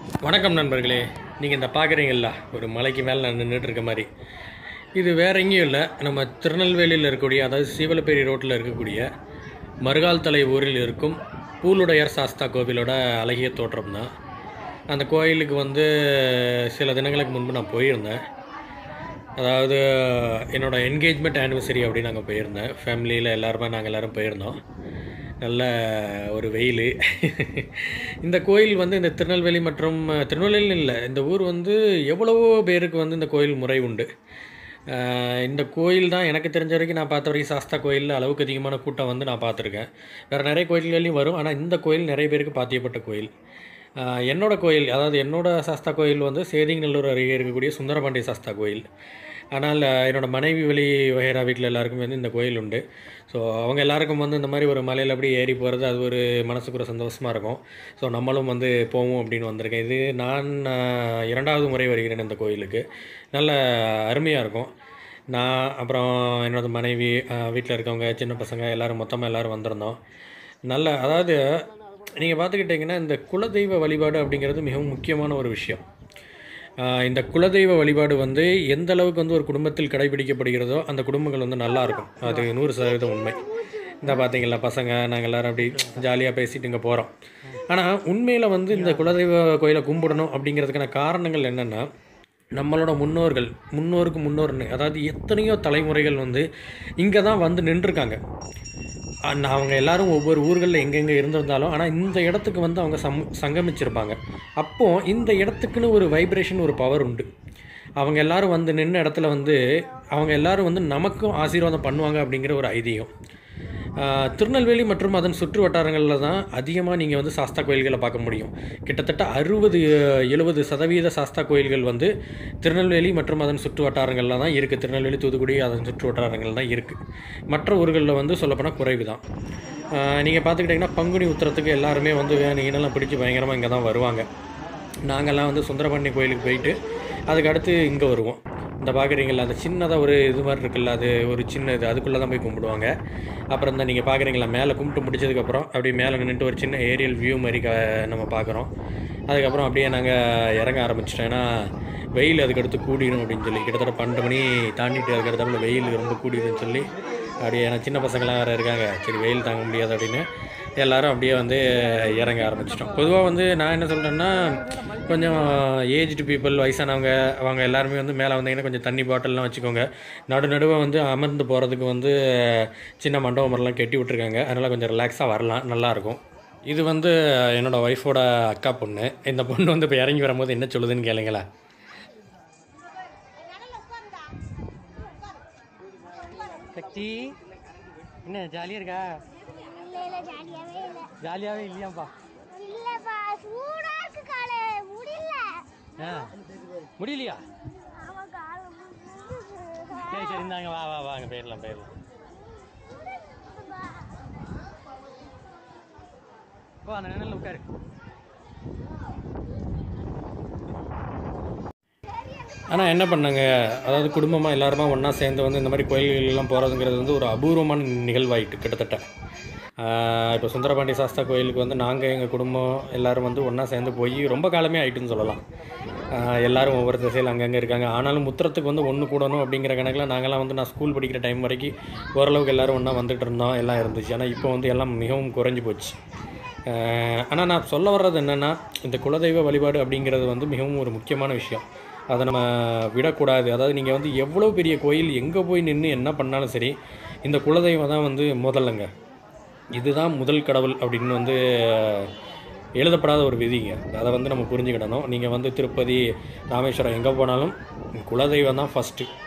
வணக்கம் நண்பர்களே நீங்கள் இந்த பார்க்குறீங்களா ஒரு மலைக்கு மேலே நான் நின்றுட்டு இருக்க மாதிரி இது வேற எங்கேயும் இல்லை நம்ம திருநெல்வேலியில் இருக்கக்கூடிய அதாவது சீவலப்பேரி ரோட்டில் இருக்கக்கூடிய மருகால் தலை ஊரில் இருக்கும் பூலுடையார் சாஸ்தா கோவிலோட அழகிய தோற்றம் தான் அந்த கோயிலுக்கு வந்து சில தினங்களுக்கு முன்பு நான் போயிருந்தேன் அதாவது என்னோட என்கேஜ்மெண்ட் ஆனிவர்சரி அப்படின்னு நாங்கள் போயிருந்தேன் ஃபேமிலியில் எல்லாருமே நாங்கள் எல்லோரும் போயிருந்தோம் நல்ல ஒரு வெயில் இந்த கோயில் வந்து இந்த திருநெல்வேலி மற்றும் திருநெல்வேலி இல்லை இந்த ஊர் வந்து எவ்வளவோ பேருக்கு வந்து இந்த கோயில் முறை உண்டு ஆஹ் இந்த கோயில் தான் எனக்கு தெரிஞ்ச வரைக்கும் நான் பார்த்த வரைக்கும் சாஸ்தா கோயிலில் அளவுக்கு அதிகமான கூட்டம் வந்து நான் பார்த்துருக்கேன் வேறு நிறைய கோயில்கள்லையும் வரும் ஆனால் இந்த கோயில் நிறைய பேருக்கு பாத்தியப்பட்ட கோயில் ஆஹ் என்னோட கோயில் அதாவது என்னோட சாஸ்தா கோயில் வந்து சேதிங்கநல்லூர் அருகே இருக்கக்கூடிய சுந்தரபாண்டிய சாஸ்தா கோயில் ஆனால் ஆஹ் என்னோட மனைவி வழி வகைரா வீட்டில் எல்லாருக்கும் வந்து இந்த கோயில் உண்டு ஸோ அவங்க எல்லாருக்கும் வந்து இந்த மாதிரி ஒரு மலையில் அப்படியே ஏறி போகிறது அது ஒரு மனசுக்கு ஒரு சந்தோஷமாக இருக்கும் ஸோ நம்மளும் வந்து போவோம் அப்படின்னு வந்திருக்கேன் இது நான் ஆஹ் இரண்டாவது முறை வருகிறேன் இந்த கோயிலுக்கு நல்ல அருமையாக இருக்கும் நான் அப்புறம் என்னோட மனைவி வீட்டில் இருக்கவங்க சின்ன பசங்க எல்லோரும் மொத்தமாக எல்லோரும் வந்திருந்தோம் நல்ல அதாவது நீங்கள் பார்த்துக்கிட்டிங்கன்னா இந்த குலதெய்வ வழிபாடு அப்படிங்கிறது மிகவும் முக்கியமான ஒரு விஷயம் ஆஹ் இந்த குலதெய்வ வழிபாடு வந்து எந்த அளவுக்கு வந்து ஒரு குடும்பத்தில் கடைபிடிக்கப்படுகிறதோ அந்த குடும்பங்கள் வந்து நல்லா இருக்கும் அது நூறு சதவீதம் உண்மை இந்த பார்த்தீங்களா பசங்க நாங்கள் எல்லோரும் அப்படி ஜாலியாக பேசிட்டு இங்கே போகிறோம் ஆனால் உண்மையில் வந்து இந்த குலதெய்வ கோயிலை கும்பிடணும் அப்படிங்கிறதுக்கான காரணங்கள் என்னென்னா நம்மளோட முன்னோர்கள் முன்னோருக்கு முன்னோர்னு அதாவது எத்தனையோ தலைமுறைகள் வந்து இங்கே தான் வந்து நின்றுருக்காங்க அண்ட் அவங்க எல்லாரும் ஒவ்வொரு ஊர்களில் எங்கெங்கே இருந்திருந்தாலும் ஆனால் இந்த இடத்துக்கு வந்து அவங்க சம் சங்கமிச்சிருப்பாங்க அப்போது இந்த இடத்துக்குன்னு ஒரு வைப்ரேஷன் ஒரு பவர் உண்டு அவங்க எல்லாரும் வந்து நின்ன இடத்துல வந்து அவங்க எல்லாரும் வந்து நமக்கும் ஆசீர்வாதம் பண்ணுவாங்க அப்படிங்கிற ஒரு ஐதீகம் ஆஹ் திருநெல்வேலி மற்றும் அதன் சுற்று வட்டாரங்களில் தான் அதிகமாக நீங்கள் வந்து சாஸ்தா கோயில்களை பார்க்க முடியும் கிட்டத்தட்ட அறுபது எழுபது சதவீத சாஸ்தா கோயில்கள் வந்து திருநெல்வேலி மற்றும் அதன் சுற்று வட்டாரங்களில் தான் இருக்குது திருநெல்வேலி தூத்துக்குடி அதன் சுற்று வட்டாரங்கள் தான் இருக்குது மற்ற ஊர்களில் வந்து சொல்லப்போனால் குறைவு தான் நீங்கள் பார்த்துக்கிட்டிங்கன்னா பங்குனி உத்திரத்துக்கு எல்லாருமே வந்து வேணுங்கன்னெல்லாம் பிடிச்சி பயங்கரமாக இங்கே தான் வருவாங்க நாங்கள்லாம் வந்து சுந்தரபாண்டி கோயிலுக்கு போயிட்டு அதுக்கு அடுத்து இங்கே வருவோம் இந்த பார்க்குறீங்களா அந்த சின்னதாக ஒரு இது மாதிரி இருக்குல்ல அது ஒரு சின்ன இது அதுக்குள்ளே தான் போய் கும்பிடுவாங்க அப்புறம் இந்த நீங்கள் பார்க்குறீங்களா மேலே கும்பிட்டு முடிச்சதுக்கப்புறம் அப்படியே மேலே நின்றுட்டு ஒரு சின்ன ஏரியல் வியூ மாதிரி க நம்ம பார்க்குறோம் அதுக்கப்புறம் அப்படியே நாங்கள் இறங்க ஆரம்பிச்சிட்டோம் ஏன்னா வெயில் அதுக்கடுத்து கூடிடும் அப்படின்னு சொல்லி கிட்டத்தட்ட பன்னெண்டு மணி தாண்டிட்டு அதுக்கடுத்தாப்புல வெயில் ரொம்ப கூடிடுன்னு சொல்லி அப்படியே ஏன்னா சின்ன பசங்களாம் வேறு இருக்காங்க சரி வெயில் தாங்க முடியாது அப்படின்னு எல்லாரும் அப்படியே வந்து இறங்க ஆரம்பிச்சிட்டோம் பொதுவாக வந்து நான் என்ன சொல்கிறேன்னா கொஞ்சம் ஏஜ்டு பீப்புள் வயசானவங்க அவங்க எல்லாருமே வந்து மேலே வந்தீங்கன்னா கொஞ்சம் தண்ணி பாட்டில்லாம் வச்சுக்கோங்க நடு நடுவே வந்து அமர்ந்து போகிறதுக்கு வந்து சின்ன மண்டபம் மாதிரிலாம் கட்டி விட்ருக்காங்க அதனால் கொஞ்சம் ரிலாக்ஸாக வரலாம் நல்லாயிருக்கும் இது வந்து என்னோடய ஒய்ஃபோட அக்கா பொண்ணு இந்த பொண்ணு வந்து இப்போ இறங்கி வரும்போது என்ன சொல்லுதுன்னு கேளுங்களேன் சக்தி என்ன ஜாலியாக இருக்கா இல்ல இல்ல ஜாலியாவே இல்ல ஜாலியாகவே இல்லையாப்பா இல்லப்பா சூடா இருக்கு காலே முடியல ஆ முடியலையா ஆமா கால சரி சரி இந்தாங்க வா வா வாங்க போயிடலாம் போயிடலாம் வா அந்த நிழல்ல உட்காரு ஆனால் என்ன பண்ணாங்க அதாவது குடும்பமாக எல்லாருமா ஒன்றா சேர்ந்து வந்து இந்த மாதிரி கோயில்களெல்லாம் போகிறதுங்கிறது வந்து ஒரு அபூர்வமான நிகழ்வாயிட்டு கிட்டத்தட்ட இப்போ சுந்தரபாண்டி சாஸ்தா கோயிலுக்கு வந்து நாங்கள் எங்கள் குடும்பம் எல்லாரும் வந்து ஒன்றா சேர்ந்து போய் ரொம்ப காலமே ஆயிட்டுன்னு சொல்லலாம் ஆஹ் எல்லாரும் ஒவ்வொரு திசையில் அங்கங்கே இருக்காங்க ஆனாலும் முத்திரத்துக்கு வந்து ஒன்று கூடணும் அப்படிங்கிற கணக்கில் நாங்களாம் வந்து நான் ஸ்கூல் படிக்கிற டைம் வரைக்கும் ஓரளவுக்கு எல்லாரும் ஒன்றா வந்துட்டு இருந்தோம் எல்லாம் இருந்துச்சு ஆனால் இப்போ வந்து எல்லாம் மிகவும் குறைஞ்சி போச்சு ஆனால் நான் சொல்ல வர்றது என்னென்னா இந்த குலதெய்வ வழிபாடு அப்படிங்கிறது வந்து மிகவும் ஒரு முக்கியமான விஷயம் அதை நம்ம விடக்கூடாது அதாவது நீங்கள் வந்து எவ்வளோ பெரிய கோயில் எங்கே போய் நின்று என்ன பண்ணாலும் சரி இந்த குலதெய்வம் தான் வந்து முதல்லங்க இதுதான் முதல் கடவுள் அப்படின்னு வந்து எழுதப்படாத ஒரு விதிங்க அதை வந்து நம்ம புரிஞ்சுக்கிடணும் நீங்கள் வந்து திருப்பதி ராமேஸ்வரம் எங்கே போனாலும் குலதெய்வம் தான் ஃபஸ்ட்டு